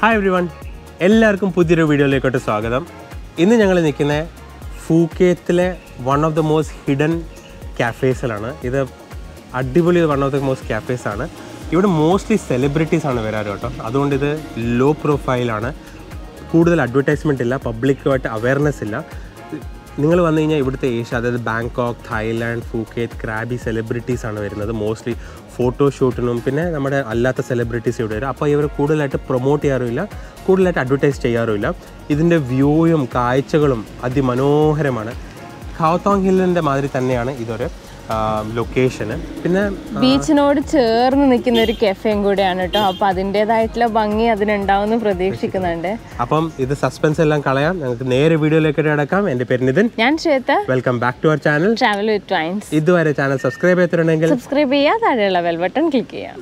Hi every one എല്ലാവർക്കും പുതിയൊരു വീഡിയോയിലേക്കോട്ട് സ്വാഗതം ഇന്ന് ഞങ്ങൾ നിൽക്കുന്ന ഫൂക്കേത്തിലെ one of the most hidden ക്യാഫേസിലാണ് ഇത് അടിപൊളി one of the most cafes ആണ് ഇവിടെ മോസ്റ്റ്ലി സെലിബ്രിറ്റീസ് ആണ് വരാറ് കേട്ടോ അതുകൊണ്ട് ഇത് ലോ പ്രൊഫൈലാണ് കൂടുതൽ അഡ്വർടൈസ്മെൻ്റ് ഇല്ല പബ്ലിക്കുമായിട്ട് അവയർനെസ് ഇല്ല നിങ്ങൾ വന്നു കഴിഞ്ഞാൽ ഇവിടുത്തെ ഏഷ്യ അതായത് Bangkok Thailand Phuket Krabi celebrities ആണ് വരുന്നത് മോസ്റ്റ്ലി ഫോട്ടോഷൂട്ടിനും പിന്നെ നമ്മുടെ അല്ലാത്ത സെലിബ്രിറ്റീസ് ഇവിടെ വരും അപ്പോൾ ഇവർ കൂടുതലായിട്ട് പ്രൊമോട്ട് ചെയ്യാറുമില്ല കൂടുതലായിട്ട് അഡ്വർടൈസ് ചെയ്യാറുമില്ല ഇതിൻ്റെ വ്യൂയും കാഴ്ചകളും അതിമനോഹരമാണ് ഖാവത്തോങ് ഹില്ലിൻ്റെ മാതിരി തന്നെയാണ് ഇതൊരു ലൊക്കേഷന് പിന്നെ ബീച്ചിനോട് ചേർന്ന് നിൽക്കുന്ന ഒരു കെഫേയും കൂടിയാണ് കേട്ടോ അപ്പൊ അതിൻ്റെതായിട്ടുള്ള ഭംഗി അതിനുണ്ടാവുമെന്ന് പ്രതീക്ഷിക്കുന്നുണ്ട് അപ്പം ഇത് സസ്പെൻസ് എല്ലാം കളയാം ഞങ്ങൾക്ക് നേരെ വീഡിയോയിലേക്ക് കിടക്കാം എൻ്റെ പേര് നിതിൻ ഞാൻ Shweta welcome back to our channel travel with vines ഇതുവരെ ചാനൽ സബ്സ്ക്രൈബ് ചെയ്തിട്ടുണ്ടെങ്കിൽ സബ്സ്ക്രൈബ് ചെയ്യുക താഴെയുള്ള ബെൽ ബട്ടൺ ക്ലിക്ക് ചെയ്യാം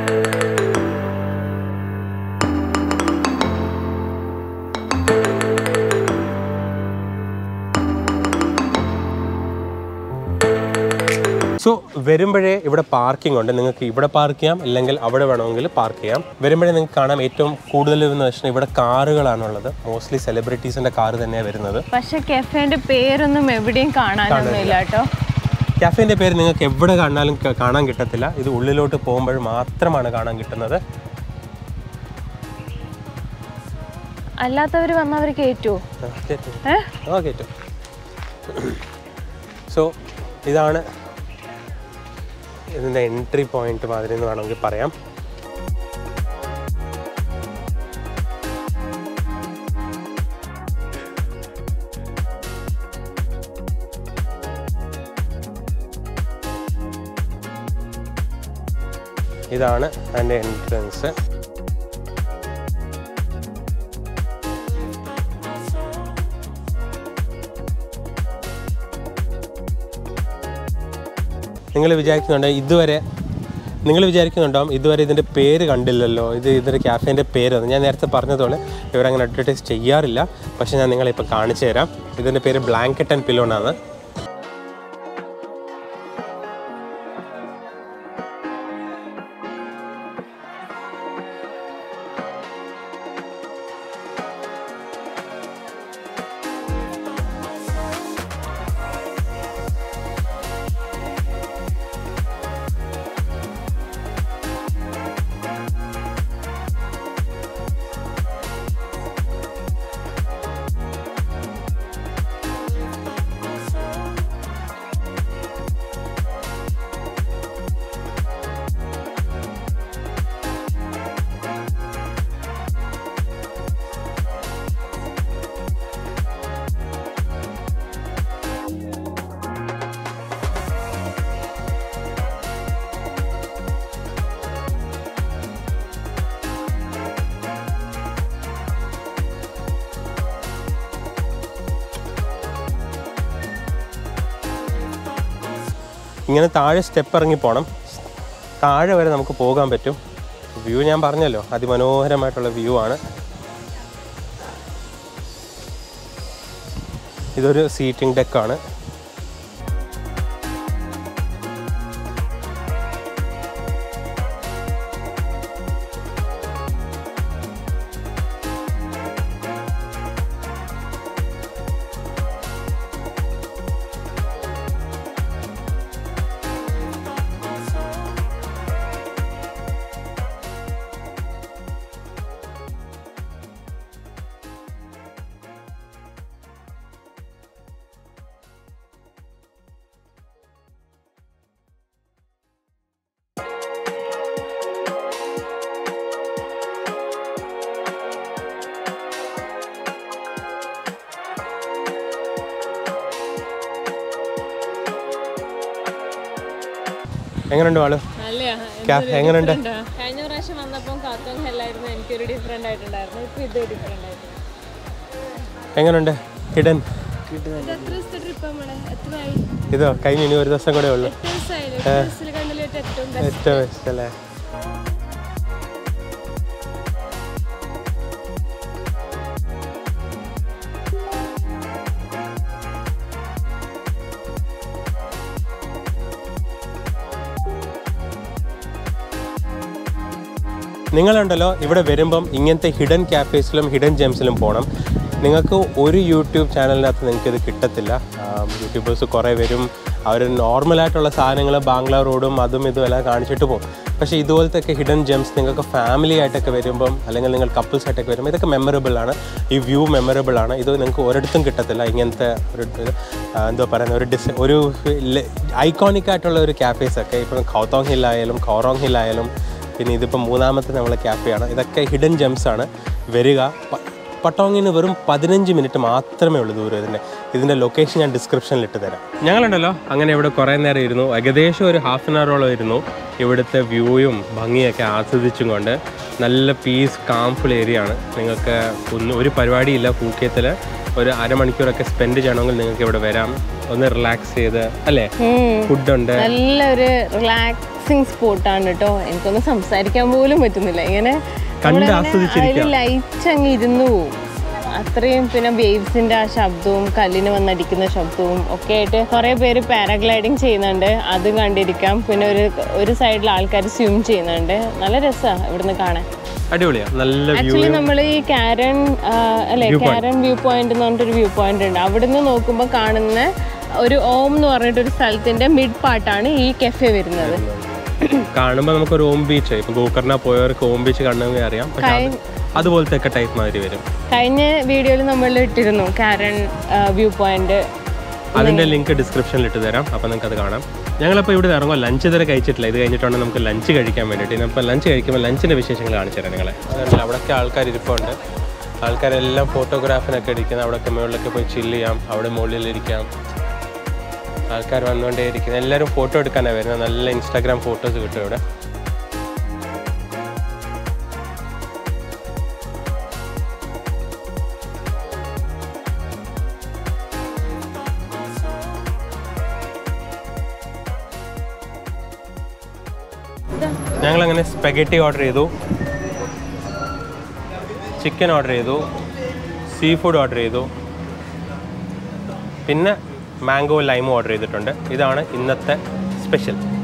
സോ വരുമ്പോഴേ ഇവിടെ പാർക്കിംഗ് ഉണ്ട് നിങ്ങൾക്ക് ഇവിടെ പാർക്ക് ചെയ്യാം അല്ലെങ്കിൽ അവിടെ വേണമെങ്കിൽ പാർക്ക് ചെയ്യാം വരുമ്പോഴേ നിങ്ങൾക്ക് കാണാം ഏറ്റവും കൂടുതൽ എന്ന് വെച്ചാൽ ഇവിടെ കാറുകളാണുള്ളത് മോസ്റ്റ്ലി സെലിബ്രിറ്റീസിന്റെ കാർ തന്നെയാണ് വരുന്നത് പക്ഷെ കെഫേന്റെ പേരൊന്നും എവിടെയും കാണാനൊന്നുമില്ല കേട്ടോ കാഫേന്റെ പേര് നിങ്ങൾക്ക് എവിടെ കാണാനും ക- കാണാൻ കിട്ടത്തില്ല ഇത് ഉള്ളിലോട്ട് പോകുമ്പോൾ മാത്രമാണ് കാണാൻ കിട്ടുന്നത് അല്ലാത്തവർ വന്നവർ കയറ്റുമോ ഏ ആ കേട്ടു സോ ഇതാണ് ഇതിൻ്റെ എൻട്രി പോയിന്റ് മാതിരി എന്ന് വേണമെങ്കിൽ പറയാം ഇതാണ് അതിൻ്റെ എൻട്രൻസ് നിങ്ങൾ വിചാരിക്കുന്നുണ്ടോ ഇതുവരെ നിങ്ങൾ വിചാരിക്കുന്നുണ്ടാവും ഇതുവരെ ഇതിൻ്റെ പേര് കണ്ടില്ലല്ലോ ഇത് ഇതിൻ്റെ ക്യാഫേൻ്റെ പേരൊന്നും ഞാൻ നേരത്തെ പറഞ്ഞതുപോലെ ഇവരങ്ങനെ അഡ്വർടൈസ് ചെയ്യാറില്ല പക്ഷേ ഞാൻ നിങ്ങളെ ഇപ്പോൾ കാണിച്ചു തരാം ഇതിൻ്റെ പേര് ബ്ലാങ്കറ്റ് ആൻഡ് പിലോണാണ് ഇങ്ങനെ താഴെ സ്റ്റെപ്പ് ഇറങ്ങി പോകണം താഴെ വരെ നമുക്ക് പോകാൻ പറ്റും വ്യൂ ഞാൻ പറഞ്ഞല്ലോ അതിമനോഹരമായിട്ടുള്ള വ്യൂ ആണ് ഇതൊരു സീറ്റിംഗ് ഡെക്കാണ് എങ്ങനെയുണ്ട് ആള് ക്യാ- എങ്ങനെയുണ്ട് കഴിഞ്ഞ പ്രാവശ്യം വന്നപ്പോൾ കാത്തോങ് ഹെല്ലായിരുന്നു എനിക്കൊരു ഡിഫറെന്റ് ആയിട്ടുണ്ടായിരുന്നു ഇപ്പൊ ഇത് ഡിഫറെന്റ് ആയിട്ട് എങ്ങനെയുണ്ട് ഹിഡൻ ഇത് എത്ര ദിവസത്തെ ട്രിപ്പ് നമ്മളെ എത്രയായി ഇതോ കഴിഞ്ഞ ഇനി ഒരു ദിവസം കൂടെ ഉള്ളു എട്ട് ദിവസമായില്ലേ എട്ട് ദിവസത്തിൽ കണ്ടിട്ട് ഏറ്റവും best. ഏറ്റവും ഇഷ്ടല്ലേ നിങ്ങളുണ്ടല്ലോ ഇവിടെ വരുമ്പം ഇങ്ങനത്തെ ഹിഡൻ ക്യാഫേസിലും ഹിഡൻ ജെംസിലും പോകണം നിങ്ങൾക്ക് ഒരു യൂട്യൂബ് ചാനലിനകത്ത് നിങ്ങൾക്ക് ഇത് കിട്ടത്തില്ല യൂട്യൂബേഴ്സ് കുറേ വരും അവർ നോർമലായിട്ടുള്ള സാധനങ്ങൾ ബാംഗ്ലാ റോഡും അതും ഇതും എല്ലാം കാണിച്ചിട്ട് പോകും പക്ഷേ ഇതുപോലത്തെ ഒക്കെ ഹിഡൻ ജെംസ് നിങ്ങൾക്ക് ഫാമിലി ആയിട്ടൊക്കെ വരുമ്പം അല്ലെങ്കിൽ നിങ്ങൾ കപ്പിൾസ് ആയിട്ടൊക്കെ വരുമ്പോൾ ഇതൊക്കെ മെമ്മറബിൾ ആണ് ഈ വ്യൂ മെമ്മറബിൾ ആണ് ഇത് നിങ്ങൾക്ക് ഒരിടത്തും കിട്ടത്തില്ല ഇങ്ങനത്തെ ഒരു ഇത്, ആ, എന്തോ പറയുന്ന ഒരു ഡിസ് ഒരു ഐക്കോണിക് ആയിട്ടുള്ള ഒരു ക്യാഫേസ് ഒക്കെ ഇപ്പം ഖൗത്തോങ് ഹില്ലായാലും ഖോറോങ് ഹില്ലായാലും പിന്നെ ഇതിപ്പോൾ മൂന്നാമത്തെ നമ്മളെ ക്യാഫെയാണ് ഇതൊക്കെ ഹിഡൻ ജെംസ് ആണ് വരിക പ- പട്ടോങ്ങിന് വെറും പതിനഞ്ച് മിനിറ്റ് മാത്രമേ ഉള്ളൂ ദൂരം ഇതിൻ്റെ ഇതിൻ്റെ ലൊക്കേഷൻ ഞാൻ ഡിസ്ക്രിപ്ഷനിൽ ഇട്ട് തരാം ഞങ്ങളുണ്ടല്ലോ അങ്ങനെ ഇവിടെ കുറേ നേരം ഇരുന്നു ഏകദേശം ഒരു ഹാഫ് ആൻ അവറോളം ഇരുന്നു ഇവിടുത്തെ വ്യൂയും ഭംഗിയൊക്കെ ആസ്വദിച്ചും കൊണ്ട് നല്ല പീസ് കാംഫുൾ ഏരിയ ആണ് നിങ്ങൾക്ക് ഒന്നും ഒരു പരിപാടിയില്ല പൂക്കയത്തിൽ ഒരു അരമണിക്കൂറൊക്കെ സ്പെൻഡ് ചെയ്യണമെങ്കിൽ നിങ്ങൾക്ക് ഇവിടെ വരാം ഒന്ന് റിലാക്സ് ചെയ്ത് അല്ലേ ഉം. ഫുഡുണ്ട് നല്ലൊരു റിലാക്സിങ് സ്പോട്ടാണ് കേട്ടോ എനിക്കൊന്നും സംസാരിക്കാൻ പോലും പറ്റുന്നില്ല ഇങ്ങനെ കണ്ട് ആസ്വദിച്ചിരിക്കാം ലൈറ്റ് അങ്ങ് ഇരുന്നു പോവും അത്രയും പിന്നെ വേവ്സിന്റെ ആ ശബ്ദവും കല്ലിന് വന്നടിക്കുന്ന ശബ്ദവും ഒക്കെ ആയിട്ട് കുറെ പേര് പാരാഗ്ലൈഡിങ് ചെയ്യുന്നുണ്ട് അതും കണ്ടിരിക്കാം പിന്നെ ഒരു ഒരു സൈഡിൽ ആൾക്കാർ സ്വിം ചെയ്യുന്നുണ്ട് നല്ല രസമാണ് ഇവിടുന്ന് കാണാൻ അടിപൊളിയാണ് നല്ല വ്യൂ ആക്ച്വലി നമ്മൾ ഈ കാരൻ ആ, അല്ലെ കാരൻ വ്യൂ പോയിന്റ് എന്ന് പറഞ്ഞിട്ടൊരു വ്യൂ പോയിന്റ് ഉണ്ട് അവിടുന്ന് നോക്കുമ്പോൾ കാണുന്ന ഒരു ഓം എന്ന് പറഞ്ഞിട്ടൊരു സ്ഥലത്തിന്റെ മിഡ് പാർട്ടാണ് ഈ കെഫെ വരുന്നത് കാണുമ്പോൾ നമുക്കൊരു ഓം ബീച്ച് ഇപ്പൊ ഗോകർണ പോയവർക്ക് ഓം ബീച്ച് കാണണമെങ്കിൽ അറിയാം പക്ഷെ അത് അതുപോലത്തെ ഒക്കെ ടൈപ്പ് മാതിരി വരും കഴിഞ്ഞ വീഡിയോയിൽ നമ്മൾ ഇട്ടിരുന്നു കാരൻ വ്യൂ പോയിന്റ് അതിന്റെ ലിങ്ക് ഡിസ്ക്രിപ്ഷനിൽ ഇട്ട് തരാം അപ്പോൾ നിങ്ങൾക്ക് അത് കാണാം ഞങ്ങളിപ്പോൾ ഇവിടെ ഇറങ്ങുമ്പോൾ ലഞ്ച് ഇതുവരെ കഴിച്ചിട്ടില്ല ഇത് കഴിഞ്ഞിട്ടാണ് നമുക്ക് ലഞ്ച് കഴിക്കാൻ വേണ്ടിയിട്ട് ഇനിയിപ്പോൾ ലഞ്ച് കഴിക്കുമ്പോൾ ലഞ്ചിൻ്റെ വിശേഷങ്ങൾ കാണിച്ചു തരാം നിങ്ങളെ അതുകൊണ്ട് അവിടെയൊക്കെ ആൾക്കാർ ഇരിപ്പുണ്ട് ആൾക്കാരെല്ലാം ഫോട്ടോഗ്രാഫിനൊക്കെ ഇരിക്കുന്നത് അവിടെയൊക്കെ മുകളിലൊക്കെ പോയി ചില്ല് ചെയ്യാം അവിടെ മുകളിലിരിക്കാം ആൾക്കാർ വന്നുകൊണ്ടേ ഇരിക്കുന്നത് എല്ലാവരും ഫോട്ടോ എടുക്കാനാണ് വരുന്നത് നല്ല ഇൻസ്റ്റാഗ്രാം ഫോട്ടോസ് കിട്ടും ഇവിടെ ഞങ്ങളങ്ങനെ സ്പെഗറ്റി ഓർഡർ ചെയ്തു ചിക്കൻ ഓർഡർ ചെയ്തു സീ ഫുഡ് ഓർഡർ ചെയ്തു പിന്നെ മാംഗോ ലൈമും ഓർഡർ ചെയ്തിട്ടുണ്ട് ഇതാണ് ഇന്നത്തെ സ്പെഷ്യൽ